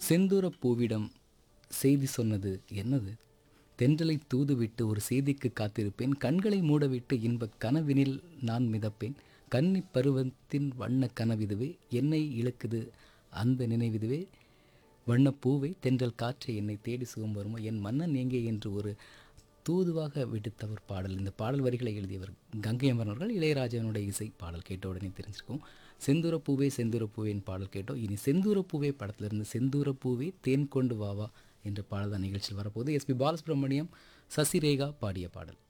செந்தூர பூவிடம் செய்தி சொன்னது என்னது தென்றலை தூதுவிட்டு ஒரு செய்திக்கு காத்திருப்பேன் கண்களை மூடவிட்டு இன்பக் கனவினில் நான் மிதப்பேன் கன்னி பருவத்தின் வண்ண கனவிதுவே என்னை இழுக்குது அந்த நினைவிதுவே வண்ணப்பூவை தென்றல் காற்றை என்னை தேடி சுகம் வருமோ என் மன்னன் எங்கே என்று ஒரு தூதுவாக விடுத்தவர் பாடல் இந்த பாடல் வரிகளை எழுதியவர் கங்கை அமரன் அவர்கள் இளையராஜனுடைய இசை பாடல் கேட்ட உடனே தெரிஞ்சிருக்கும் செந்தூர பூவே செந்தூர பூவேன் பாடல் கேட்டோம் இனி செந்தூர பூவே படத்திலிருந்து செந்தூர பூவே தேன் கொண்டு வாவா என்ற பாடல் தான் நிகழ்ச்சியில் வரப்போகுது எஸ்பி பாலசுப்ரமணியம் சசிரேகா பாடிய பாடல்